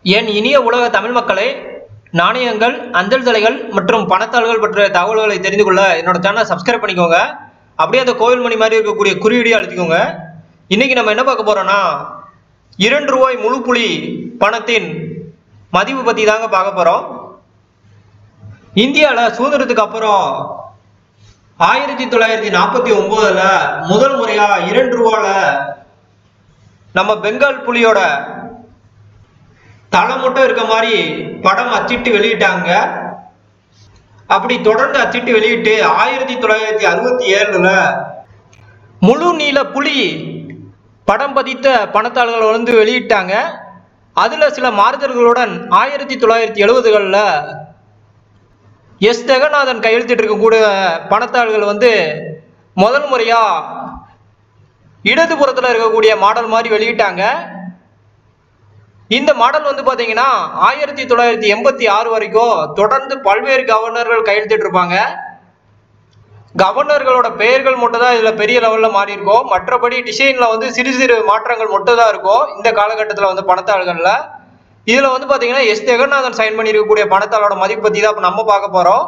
என் இனிய உலக தமிழ் மக்களே நாணயங்கள் அஞ்சல் தலைகள் மற்றும் பணத்தாள்கள் பற்றிய தகவல்களை தெரிந்து கொள்ள என்னோட சேனலை சப்ஸ்கிரைப் பண்ணிக்கோங்க அப்படியே அந்த கோவில் மணி மாதிரி இருக்கக்கூடிய குறியீடியை அழுத்திக்கோங்க இன்னைக்கு நம்ம என்ன பார்க்க போறோம்னா இரண்டு ரூபாய் முழு புலி பணத்தின் மதிப்பு பற்றி தாங்க பார்க்க போகிறோம் இந்தியாவில் சுதந்திரத்துக்கு அப்புறம் ஆயிரத்தி தொள்ளாயிரத்தி நாற்பத்தி ஒம்போதுல முதல் முறையா இரண்டு ரூபால நம்ம பெங்கால் புலியோட தலை மட்டும் இருக்க மாதிரி படம் அச்சிட்டு வெளியிட்டாங்க அப்படி தொடர்ந்து அச்சிட்டு வெளியிட்டு ஆயிரத்தி தொள்ளாயிரத்தி அறுபத்தி ஏழுல முழு நீள புலி படம் பதித்த பணத்தாள்களை வந்து வெளியிட்டாங்க அதுல சில மாறுதல்களுடன் ஆயிரத்தி தொள்ளாயிரத்தி எழுபதுகளில் எஸ் ஜெகநாதன் கையெழுத்திட்டு இருக்கக்கூடிய பணத்தாள்கள் வந்து முதல் முறையா இடதுபுறத்தில் இருக்கக்கூடிய மாடல் மாதிரி வெளியிட்டாங்க இந்த மாடல் வந்து பாத்தீங்கன்னா ஆயிரத்தி தொள்ளாயிரத்தி எண்பத்தி ஆறு வரைக்கும் தொடர்ந்து பல்வேறு கவர்னர்கள் கையெழுத்திட்டு இருப்பாங்க கவர்னர்களோட பெயர்கள் மட்டும் தான் இதுல பெரிய லெவல்ல மாறி இருக்கும் மற்றபடி டிசைன்ல வந்து சிறு சிறு மாற்றங்கள் மட்டும் தான் இருக்கும் இந்த காலகட்டத்தில் வந்து பணத்தாள்கள்ல இதுல வந்து பாத்தீங்கன்னா எஸ் ஜெகநாதன் சைன் பண்ணியிருக்கக்கூடிய பணத்தாளோட மதிப்பு பத்தி தான் இப்ப நம்ம பார்க்க போறோம்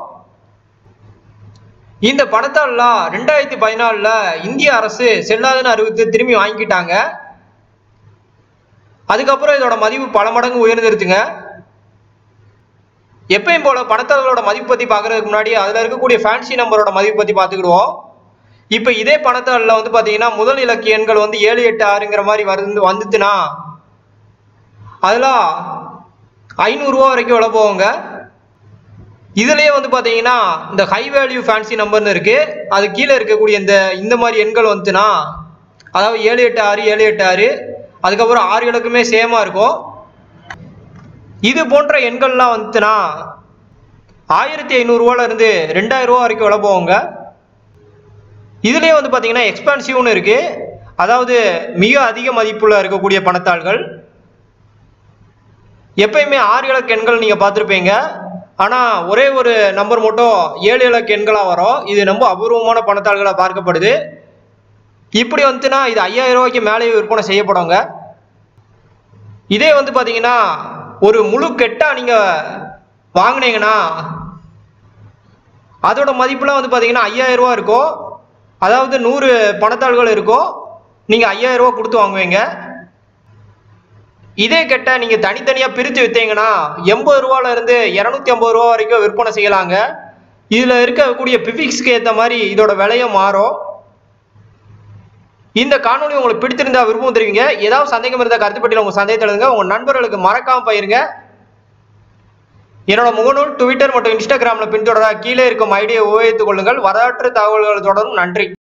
இந்த பணத்தாள்லாம் ரெண்டாயிரத்தி பதினாலுல இந்திய அரசு செல்லாதுன்னு அறிவித்து திரும்பி வாங்கிக்கிட்டாங்க அதுக்கப்புறம் இதோட மதிப்பு பல மடங்கு உயர்ந்துருச்சுங்க எப்பயும் போல பணத்தாளர்களோட மதிப்பு பத்தி பார்க்கறதுக்கு முன்னாடி அதுல இருக்கக்கூடிய ஃபேன்சி நம்பரோட மதிப்பு பத்தி பார்த்துக்கிடுவோம் இப்போ இதே பணத்தாளில் வந்து பார்த்தீங்கன்னா முதல் இலக்கிய எண்கள் வந்து ஏழு எட்டு ஆறுங்கிற மாதிரி வந்து வந்துச்சுன்னா அதெல்லாம் ஐநூறுரூவா வரைக்கும் விலை போகுங்க இதுலயே வந்து பார்த்தீங்கன்னா இந்த ஹை வேல்யூ ஃபேன்சி நம்பர்னு இருக்கு அது கீழே இருக்கக்கூடிய இந்த இந்த மாதிரி எண்கள் வந்துச்சுன்னா அதாவது ஏழு எட்டு ஆறு ஏழு எட்டு ஆறு அதுக்கப்புறம் ஆறு இலக்குமே சேமாக இருக்கும் இது போன்ற எண்கள்லாம் வந்துச்சுன்னா ஆயிரத்தி ஐநூறுரூவால இருந்து ரெண்டாயிரம் ரூபா வரைக்கும் விலை போகுங்க இதுலேயே வந்து பார்த்தீங்கன்னா எக்ஸ்பான்சிவ்னு இருக்கு அதாவது மிக அதிக மதிப்புள்ள இருக்கக்கூடிய பணத்தாள்கள் எப்பயுமே ஆறு இலக்க எண்கள் நீங்கள் பார்த்துருப்பீங்க ஆனால் ஒரே ஒரு நம்பர் மட்டும் ஏழு இலக்க எண்களாக வரும் இது ரொம்ப அபூர்வமான பணத்தாள்களாக பார்க்கப்படுது இப்படி வந்துச்சுன்னா இது ஐயாயிரம் ரூபாய்க்கு மேலேயே விற்பனை செய்யப்படுங்க இதே வந்து பார்த்தீங்கன்னா ஒரு முழு கெட்டா நீங்கள் வாங்கினீங்கன்னா அதோட மதிப்புலாம் வந்து பார்த்தீங்கன்னா ஐயாயிரம் ரூபா இருக்கும் அதாவது நூறு பணத்தாள்கள் இருக்கும் நீங்கள் ஐயாயிரம் ரூபா கொடுத்து வாங்குவீங்க இதே கெட்ட நீங்கள் தனித்தனியாக பிரித்து விற்றீங்கன்னா எண்பது ரூபால இருந்து இரநூத்தி ஐம்பது ரூபா வரைக்கும் விற்பனை செய்யலாங்க இதில் இருக்கக்கூடிய பிபிக்ஸ்க்கு ஏற்ற மாதிரி இதோட விலையும் மாறும் இந்த காணொலி உங்களுக்கு பிடித்திருந்தா விருப்பம் தெரிவிங்க ஏதாவது சந்தேகம் இருந்தால் கருத்துப்பட்டியில் உங்கள் சந்தேகத்தை எழுதுங்க உங்கள் நண்பர்களுக்கு மறக்காம பயிருங்க என்னோட முகநூல் ட்விட்டர் மற்றும் இன்ஸ்டாகிராமில் பின்தொடர கீழே இருக்கும் ஐடியை உபயோகித்துக் கொள்ளுங்கள் வரலாற்று தகவல்கள் தொடரும் நன்றி